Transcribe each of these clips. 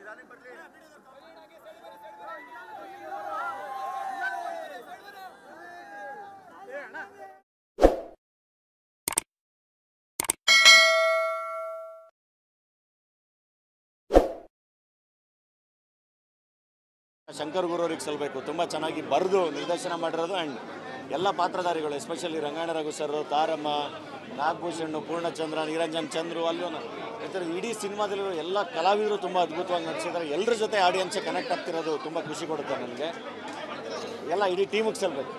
ಶಂಕರ್ ಗುರು ಅವ್ರಿಗೆ ಸಲ್ಲಬೇಕು ತುಂಬ ಚೆನ್ನಾಗಿ ಬರೆದು ನಿರ್ದೇಶನ ಮಾಡಿರೋದು ಆ್ಯಂಡ್ ಎಲ್ಲ ಪಾತ್ರಧಾರಿಗಳು ಎಸ್ಪೆಷಲಿ ರಂಗಾಯಣ ರಘು ಸರ್ ತಾರಮ್ಮ ನಾಗಭೂಷಣ್ ಪೂರ್ಣಚಂದ್ರ ನಿರಂಜನ್ ಚಂದ್ರು ಅಲ್ಲೂ ಈ ಥರ ಇಡೀ ಸಿನಿಮಾದಲ್ಲಿರೋ ಎಲ್ಲ ಕಲಾವಿದರು ತುಂಬ ಅದ್ಭುತವಾಗಿ ನಟಿಸಿದ್ದಾರೆ ಎಲ್ಲರ ಜೊತೆ ಆಡಿಯನ್ಸ್ ಕನೆಕ್ಟ್ ಆಗ್ತಿರೋದು ತುಂಬ ಖುಷಿ ಕೊಡುತ್ತೆ ನನಗೆ ಎಲ್ಲ ಇಡೀ ಟೀಮಿಗೆ ಸಲ್ಲಬೇಕು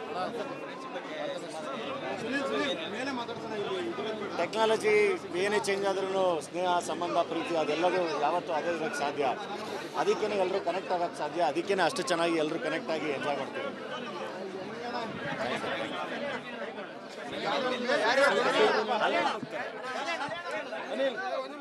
ಟೆಕ್ನಾಲಜಿ ಏನೇ ಚೇಂಜ್ ಆದ್ರೂ ಸ್ನೇಹ ಸಂಬಂಧ ಪ್ರೀತಿ ಅದೆಲ್ಲದೂ ಯಾವತ್ತೂ ಅದೇ ಇರೋಕ್ಕೆ ಸಾಧ್ಯ ಅದಕ್ಕೇ ಎಲ್ಲರೂ ಕನೆಕ್ಟ್ ಆಗೋಕ್ಕೆ ಸಾಧ್ಯ ಅದಕ್ಕೇ ಅಷ್ಟು ಚೆನ್ನಾಗಿ ಎಲ್ಲರೂ ಕನೆಕ್ಟ್ ಆಗಿ ಎಂಜಾಯ್ ಮಾಡ್ತೀವಿ ಅನಿಲ್